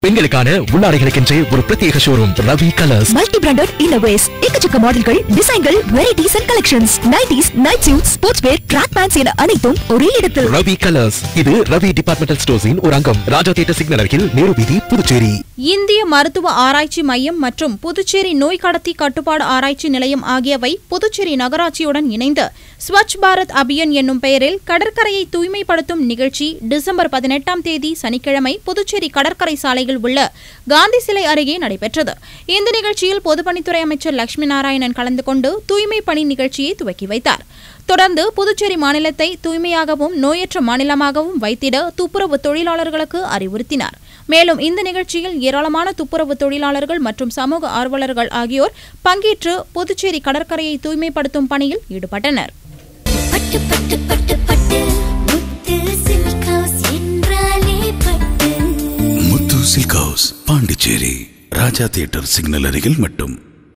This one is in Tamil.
பெண்களுக்கான உள்ளாடைகளுக்கென்றே ஒரு பிரத்யேக showroom Ravi colours multi branded இன்னோவேஸ் எக்கச்சக்க மாடல்கள் டிசைன்கள் varieties and collections nighties night suit sports wear track pants என அனைத்தும் ஒரே இடத்தில் ரவி கலர்ஸ் இது ரவி டிபார்ட்மெண்டல் ஸ்டோர்ஸின் ஒரு அங்கம் ராஜா தியேட்டர் சிக்னல் அருகில் நேரு வீதி புதுச்சேரி இந்திய மருத்துவ ஆராய்ச்சி மையம் மற்றும் புதுச்சேரி நோய் கடத்தி கட்டுப்பாடு ஆராய்ச்சி நிலையம் ஆகியவை புதுச்சேரி நகராட்சியுடன் இணைந்து ஸ்வச் பாரத் அபியன் என்னும் பெயரில் கடற்கரையை தூய்மைப்படுத்தும் நிகழ்ச்சி டிசம்பர் பதினெட்டாம் தேதி சனிக்கிழமை புதுச்சேரி கடற்கரை சாலையில் உள்ள காந்தி சிலை அருகே நடைபெற்றது இந்த நிகழ்ச்சியில் பொதுப்பணித்துறை அமைச்சர் லட்சுமி நாராயணன் கலந்து கொண்டு தூய்மை பணி நிகழ்ச்சியை துவக்கி வைத்தார் தொடர்ந்து புதுச்சேரி மாநிலத்தை தூய்மையாகவும் நோயற்ற மாநிலமாகவும் வைத்திட துப்புரவு தொழிலாளர்களுக்கு அறிவுறுத்தினார் மேலும் இந்த நிகழ்ச்சியில் ஏராளமான துப்புரவு தொழிலாளர்கள் மற்றும் சமூக ஆர்வலர்கள் ஆகியோர் பங்கேற்று புதுச்சேரி கடற்கரையை தூய்மைப்படுத்தும் பணியில் ஈடுபட்டனர் பட்டு பட்டு பட்டு பட்டு முத்து சில்க் ஹவுஸ் என்றாலே பட்டு Muthu silk house Pondicherry Raja theatre signal அருகில் மட்டும்